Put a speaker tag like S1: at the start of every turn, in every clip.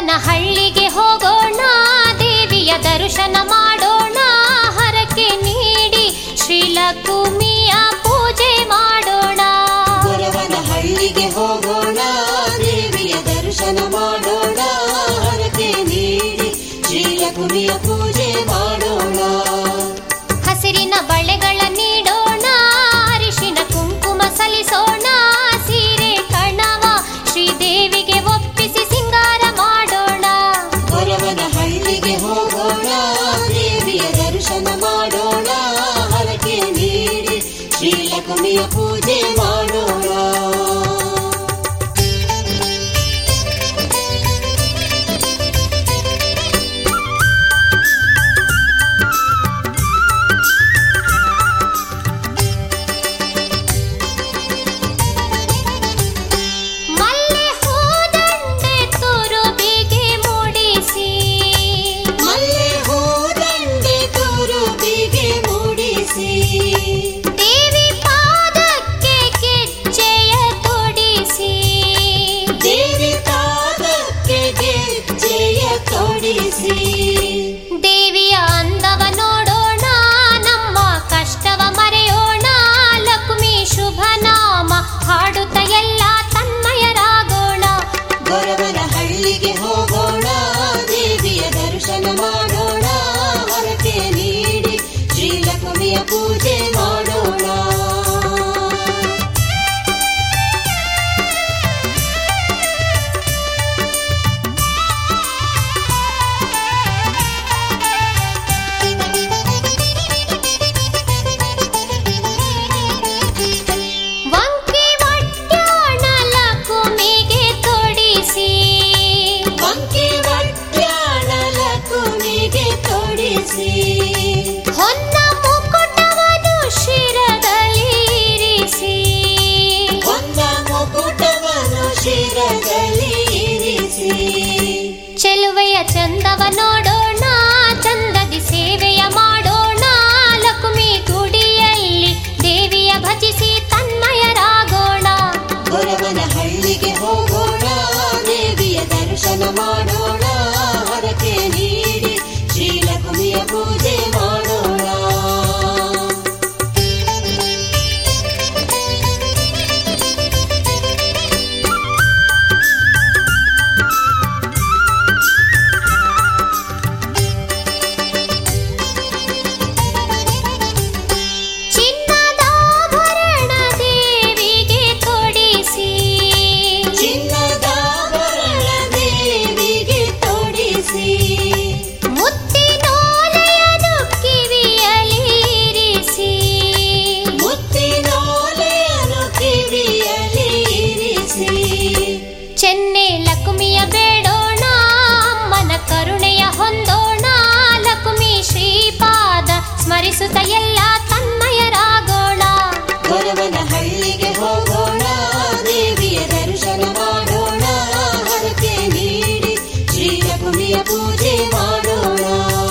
S1: ಗೊರವನ ಹಳ್ಳಿಗೆ ಹೋಗೋಣ ದೇವಿಯ ದರ್ಶನ ಮಾಡೋಣ ಹರಕೆ ನೀಡಿ ಶ್ರೀಲಕುಮಿಯ ಪೂಜೆ ಮಾಡೋಣ
S2: ಗೊರವನ ಹಳ್ಳಿಗೆ ಹೋಗೋಣ ದೇವಿಯ ದರ್ಶನ ಮಾಡೋಣ ಹರಕೆ ನೀಡಿ ಶ್ರೀಲಕುಮಿಯ ಪೂಜೆ ಮಾಡೋಣ
S1: ಹಸಿರಿನ ಬಳೆಗಳ ನೀಡೋಣ ಅರಿಶಿನ ಕುಂಕುಮ ಸಲ್ಲಿಸೋಣ ಸೀರೆ ಕಣವ ಶ್ರೀದೇವಿಗೆ ಒಪ್ಪಿಸಿ ಸಿಂಗಾರ ಮಾಡೋಣ
S2: ಗೊರವನ ಹಳ್ಳಿಗೆ ಹೋಗೋಣ ದೇವಿಯ ದರ್ಶನ ಮಾಡೋಣ ಹರಕೆ ನೀಡಿ ಶ್ರೀಲಕುಮಿಯ ಪೂಜೆ ಮಾಡೋಣ
S1: ಮಲ್ಲೆ ಹೂದಂಡೆ ತುರುಬಿಗೆ ಮೂಡಿಸಿ
S2: ಮಲ್ಲೆ ಹೂದಂಡೆ ತುರುಬಿಗೆ ಮೂಡಿಸಿ
S1: ದೇವಿ ಪಾದಕ್ಕೆ ಗೆಜ್ಜೆಯ ತೊಡಿಸಿ
S2: ದೇವಿ ಪಾದಕ್ಕೆ ಗೆಜ್ಜೆಯ ತೊಡಿಸಿ
S1: ದೇವಿಯ ಅಂದವ ನೋಡೋಣ ನಮ್ಮ ಕಷ್ಟವ ಮರೆಯೋಣ ಲಕ್ಷ್ಮಿ ಶುಭ ನಾಮ ಹಾಡುತ್ತ ಎಲ್ಲ ತನ್ಮಯರಾಗೋಣ
S2: ಗೊರವನ ಹಳ್ಳಿಗೆ ಹೋಗೋಣ ದೇವಿಯ ದರ್ಶನ ಮಾಡೋಣ ಹರಕೆ ನೀಡಿ ಶ್ರೀಲಕ್ಷ್ಮಿಯ ಪೂಜೆ ಮಾಡೋಣ
S1: ವಂಕಿ ಒಟ್ಯಾಣ ಲಕುಮಿಗೆ ತೊಡಿಸಿ
S2: ಬಂಕಿ ವಟ್ಯಾಣ ಲಕುಮಿಗೆ ತೊಡಿಸಿ
S1: ಹೊನ್ನ ಮುಕುಟವನ್ನು ಶಿರದಲ್ಲಿ ಇರಿಸಿ
S2: ಒಂದ ಮುಕುಟವನ್ನು ಶಿರದಲ್ಲಿ ಇರಿಸಿ
S1: ಚೆಲುವೆಯ ಚಂದವ ನೋಡೋಣ ಚಂದದಿ ಸೇವೆಯ ಮಾಡೋಣ ಲಕ್ಷ್ಮಿ ಗುಡಿಯಲ್ಲಿ ದೇವಿಯ ಭಜಿಸಿ ತನ್ಮಯರಾಗೋಣ
S2: ಗೊರವನ ಹಳ್ಳಿಗೆ ಹೋಗೋಣ ದೇವಿಯ ದರ್ಶನ ಮಾಡೋಣ ಹರಕೆ ನೀಡಿ ಶ್ರೀಲಕ್ಷ್ಮಿಯ ಪೂಜೆ ಮಾಡೋಣ
S1: ಚಿನ್ನದಾಭರಣ ದೇವಿಗೆ ತೊಡಿಸಿ
S2: ಚಿನ್ನದಾಭರಣ ದೇವಿಗೆ ತೊಡಿಸಿ
S1: ಮುತ್ತಿನೋಲೆಯನ್ನು ಕಿವಿಯಲ್ಲಿ ಇರಿಸಿ
S2: ಮುತ್ತಿನೋಲೆಯನ್ನು ಕಿವಿಯಲ್ಲಿ ಇರಿಸಿ
S1: ಚೆನ್ನೆ ಲಕ್ಷ್ಮಿಯ ಬೇಡೋಣ ಅಮ್ಮನ ಕರುಣೆಯ ಹೊಂದೋಣ ಲಕ್ಷ್ಮಿ ಶ್ರೀಪಾದ ಸ್ಮರಿಸುತ್ತ ಎಲ್ಲ ತನ್ಮಯರಾಗೋಣ
S2: ಗೊರವನ ಹಳ್ಳಿಗೆ ಹೋಗೋಣ ದೇವಿಯ ದರ್ಶನ ಮಾಡೋಣ ಹರಕೆ ನೀಡಿ ಶ್ರೀಲಕ್ಷ್ಮಿಯ ಪೂಜೆ ಮಾಡೋಣ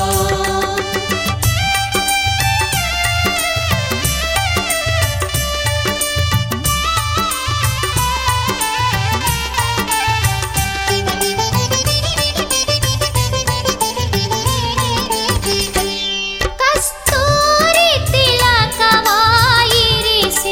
S1: ಕಸ್ತೂರಿ ತಿಲಕವಾಯಿರಿಸಿ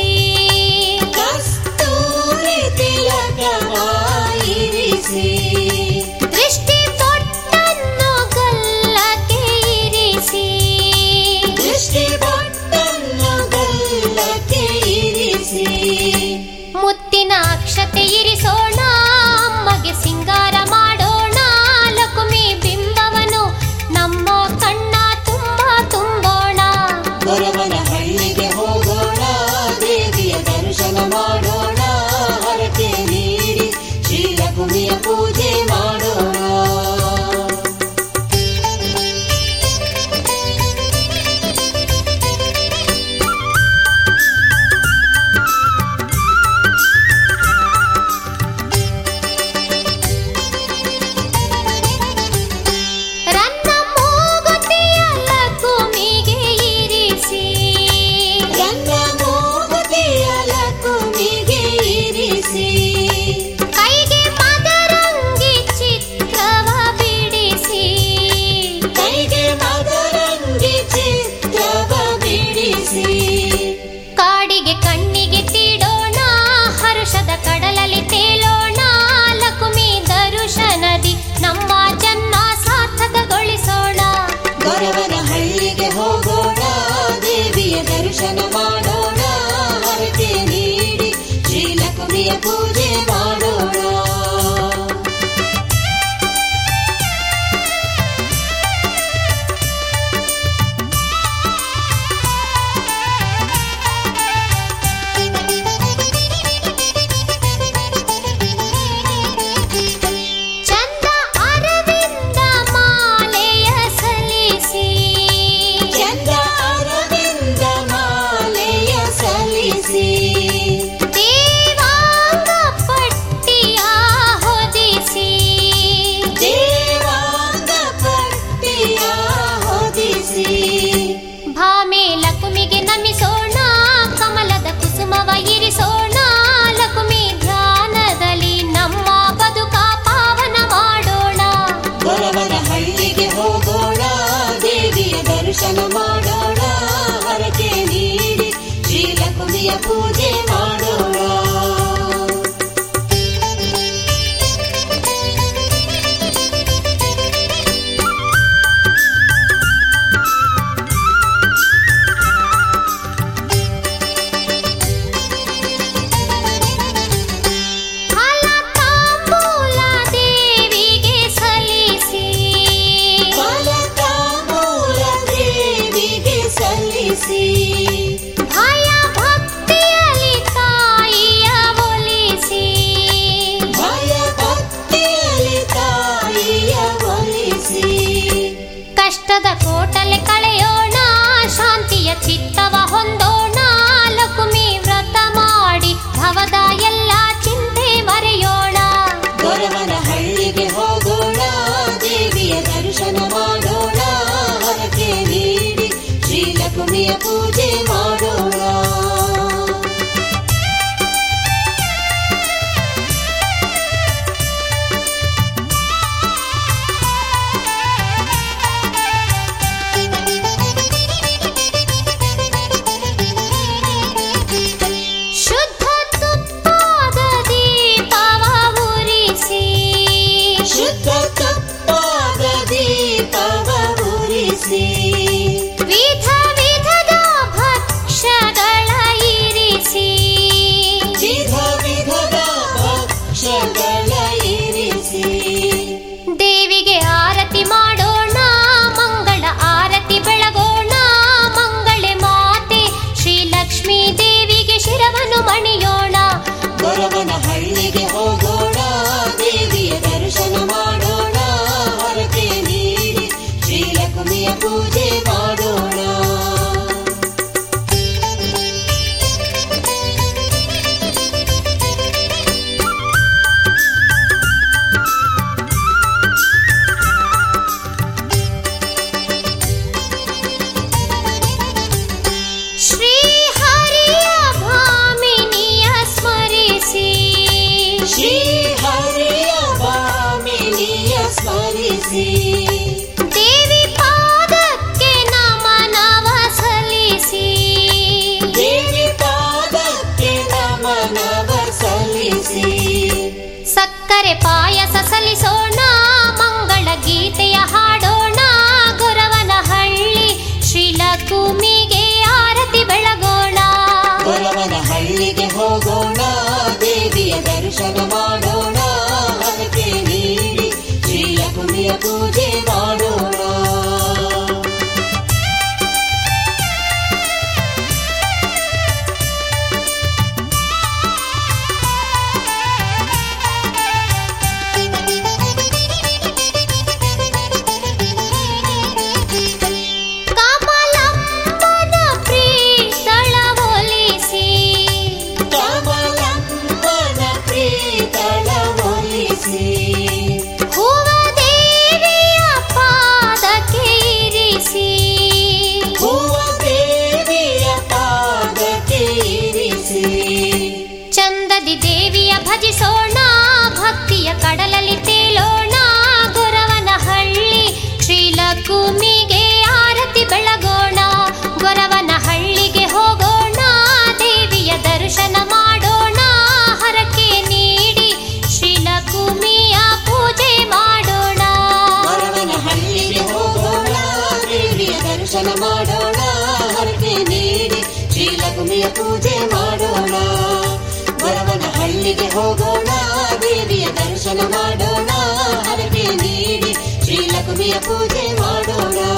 S2: ಕಸ್ತೂರಿ ತಿಲಕವಾಯಿರಿಸಿ
S1: ದೃಷ್ಟಿ ತೊಟ್ಟನ್ನು ಗಲ್ಲಕ್ಕೆ ಇರಿಸಿ
S2: ದೃಷ್ಟಿ ಬೊಟ್ಟನ್ನು ಗಲ್ಲಕ್ಕೆ ಇರಿಸಿ
S1: ಮುತ್ತಿನ ಅಕ್ಷತೆ ಇರಿಸೋಣ ಅಮ್ಮಗೆ ಸಿಂಗಾರ ಮಾಡೋಣ ಲಕ್ಷ್ಮಿ ಬಿಂಬವನು ನಮ್ಮ ಕಣ್ಣ ತುಂಬ ತುಂಬೋಣ
S2: ಗೊರವನ ಹಳ್ಳಿಗೆ ಹೋಗೋಣ ದೇವಿಯ ದರ್ಶನ ಮಾಡೋಣ ಹರಕೆ ನೀಡಿ ಶ್ರೀಲಕ್ಷ್ಮಿಯ ಪೂಜೆ ಮಾಡೋಣ
S1: ಕಣ್ಣಿಗೆ ತೀಡೋಣ ಹರುಷದ ಕಡಲಲ್ಲಿ ತೇಲೋಣ ಲಕುಮಿ ದರುಶನದಿ ನಮ್ಮ ಜನ್ಮ ಸಾರ್ಥಕಗೊಳಿಸೋಣ
S2: ಗೊರವನ ಹಳ್ಳಿಗೆ ಹೋಗೋಣ ದೇವಿಯ ದರ್ಶನ ಮಾಡೋಣ ಹರಕೆ ನೀಡಿ ಶ್ರೀಲಕ್ಷ್ಮಿಯ ಪೂಜೆ ಮಾಡೋಣ
S1: ಚಂದ ಅರವಿಂದ ಮಾಲೆಯ ಸಲ್ಲಿಸಿ
S2: ಚಂದ ಅರವಿಂದ ಮಾಲೆಯ ಸಲ್ಲಿಸಿ
S1: ದೇವಾಂಗ ಪಟ್ಟಿಯ ಹೊದಿಸಿ
S2: ದೇವಾಂಗ ಪಟ್ಟಿಯ ಹೊದಿಸಿ
S1: ಭಾಮೆ ಲಕುಮಿಗೆ ನಮಿಸೋಣ ಕಮಲದ ಕುಸುಮವ ಇರಿಸೋಣ ಲಕುಮಿ ಧ್ಯಾನದಲ್ಲಿ ನಮ್ಮ ಬದುಕ ಪಾವನ ಮಾಡೋಣ
S2: ಗೊರವನ ಹಳ್ಳಿಗೆ ಹೋಗೋಣ ದೇವಿಯ ದರ್ಶನ ಮಾಡೋಣ ಹರಕೆ ನೀಡಿ ಶ್ರೀಲಕ್ಷ್ಮಿಯ ಪೂಜೆ ಮಾಡೋಣ
S1: ಫಲ ತಾಂಬೂಲ ದೇವಿಗೆ ಸಲ್ಲಿಸಿ
S2: ಫಲ ತಾಂಬೂಲ ದೇವಿಗೆ ಸಲ್ಲಿಸಿ
S1: ಭಯ ಭಕ್ತಿಯಲ್ಲಿ ತಾಯಿಯ ಒಲಿಸಿ
S2: ಭಯ ಭಕ್ತಿಯಲ್ಲಿ ತಾಯಿಯ ಒಲಿಸಿ
S1: ಕಷ್ಟದ ಕೋಟಲೆ ಕಳೆಯೋಣ ಶಾಂತಿಯ ಚಿತ್ತವ ಹೊಂದೋಣ ಲಕುಮಿ ವ್ರತ ಮಾಡಿ ಭವದ ಎಲ್ಲ ಚಿಂತೆ ಮರೆಯೋಣ
S2: ಗೊರವನ ಹಳ್ಳಿಗೆ ಹೋಗೋಣ ದೇವಿಯ ದರ್ಶನ ಮಾಡೋಣ ಹರಕೆ ನೀಡಿ ಶ್ರೀಲಕ್ಷ್ಮಿಯ ಪೂಜೆ ಮಾಡೋಣ
S1: ಶುದ್ಧ ತುಪ್ಪದ ದೀಪವ ಉರಿಸಿ
S2: ಶುದ್ಧ ತಪ್ಪಾದ ದೀಪವ ಉರಿಸಿ
S1: ವಿಧ ವಿಧದ ಭಕ್ಷ್ಯಗಳ ಇರಿಸಿ
S2: ವಿಧ ವಿಧದ ಭಕ್ಷ್ಯಗಳ ಇರಿಸಿ
S1: ದೇವಿಗೆ ಆರತಿ ಮಾಡೋಣ ಮಂಗಳ ಆರತಿ ಬೆಳಗೋಣ ಮಂಗಳೆ ಮಾತೆ ಶ್ರೀಲಕ್ಷ್ಮೀ ದೇವಿಗೆ ಶಿರವನ್ನು ಮಣಿಯೋಣ
S2: ಗೊರವನ ಹಳ್ಳಿಗೆ ಹೋಗೋಣ ದೇವಿಯ ದರ್ಶನ ಮಾಡೋಣ ಹರಕೆ ನೀಡಿ ಶ್ರೀಲಕ್ಷ್ಮಿಯ ಪೂಜೆ ಮಾಡೋಣ
S1: ಶ್ರೀ ಹರಿಯ ಭಾಮಿನಿಯ ಸ್ಮರಿಸಿ
S2: ಶ್ರೀ ಹರಿಯ ಭಾಮಿನಿಯ ಸ್ಮರಿಸಿ
S1: ದೇವಿ ಪಾದಕ್ಕೆ ನಮನವ ಸಲ್ಲಿಸಿ
S2: ದೇವಿ ಪಾದಕ್ಕೆ ನಮನವ ಸಲ್ಲಿಸಿ
S1: ಸಕ್ಕರೆ ಪಾಯಸ ಸಲ್ಲಿಸೋಣ ಮಂಗಳ ಗೀತೆಯ ಹಾಡೋಣ ಗೊರವನ ಹಳ್ಳಿ ಶ್ರೀಲಕುಮಿಗೆ ಆರತಿ ಬೆಳಗೋಣ
S2: ಗೊರವನ ಹಳ್ಳಿಗೆ ಹೋಗೋಣ ದೇವಿಯ ದರ್ಶನ ಮಾಡೋಣ ಹರಕೆ ನೀಡಿ ಶ್ರೀಲಕ್ಷ್ಮಿಯ ಪೂಜೆ ಮಾಡೋಣ
S1: ಕಮಲಮ್ಮನ ಪ್ರೀತಳ ಒಲಿಸಿ
S2: ಕಮಲಮ್ಮನ ಪ್ರೀತಳ ಒಲಿಸಿ
S1: ಹೂವ ದೇವಿಯ ಪಾದಕ್ಕೆ ಇರಿಸಿ
S2: ಹೂವ ದೇವಿಯ ಪಾದಕ್ಕೆ ಇರಿಸಿ
S1: ಚಂದದಿ ದೇವಿಯ ಭಜಿಸೋಣ ಭಕ್ತಿಯ ಕಡಲಲ್ಲಿ ತೇಲೋಣ ಗೊರವನ ಹಳ್ಳಿ ಶ್ರೀಲಕುಮಿಗೆ ಆರತಿ ಬೆಳಗೋಣ ಗೊರವನ ಹಳ್ಳಿಗೆ ಹೋಗೋಣ ದೇವಿಯ
S2: ಹೋಗೋಣ ದೇವಿಯ ದರ್ಶನ ಮಾಡೋಣ ಹರಕೆ ನೀಡಿ ಶ್ರೀಲಕ್ಷ್ಮಿಯ ಪೂಜೆ ಮಾಡೋಣ